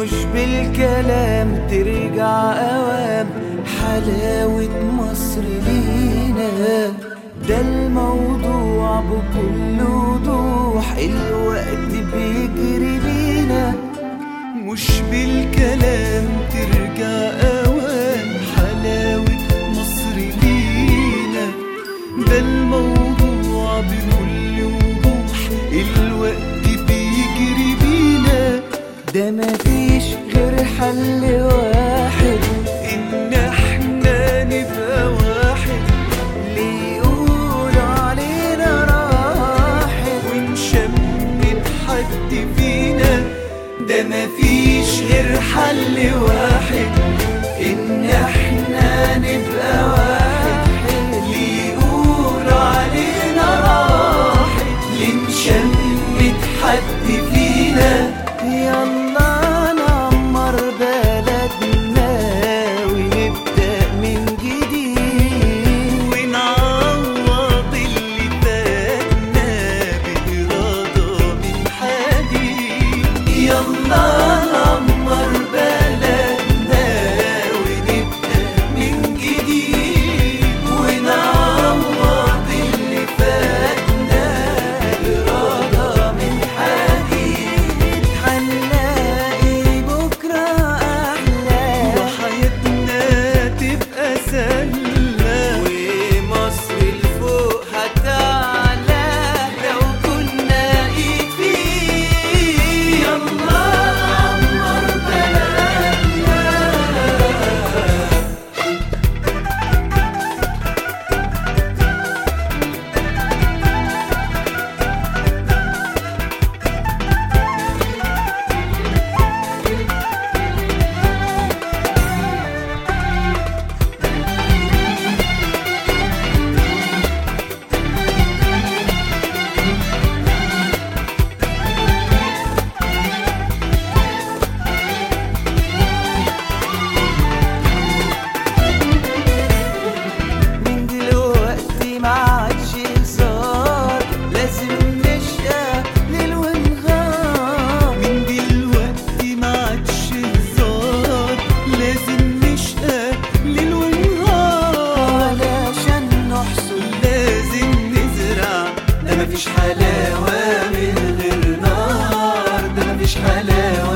مش بالكلام ترجع اوام حلاوة مصر لينا ده الموضوع بكل وضوح الوقت بيجري بينا مش بالكلام ترجع اوام حلاوة مصر لينا ده الموضوع بكل وضوح الوقت بيجري بينا ده مفيش غير حل واحد ان احنا نبقى واحد اللي يقولوا علينا راحت ونشمت حد فينا ده مفيش غير حل واحد ان احنا نبقى واحد اللي يقولوا علينا راحت لنشمت حد فينا يلا نعمر بلدنا ونبدأ من جديد ونعوض اللي فاتنا بإرادة من حديد يلا نعمر بلدنا ونبدأ من جديد ونعوض اللي فاتنا بإرادة من حديد هنلاقي بكرة أحلى وحياتنا تبقى سهلة ومصر لفوق هتعلى لو كنا ايد في ايد يلا نعمر بلدنا من دلوقتي ما عادش هزار لازم نشقى ليل ونهار من دلوقتي ما عادش هزار لازم نشقى ليل ونهار علشان نحصل لازم نزرع ده مفيش حلاوة من غير نار ده مفيش حلاوة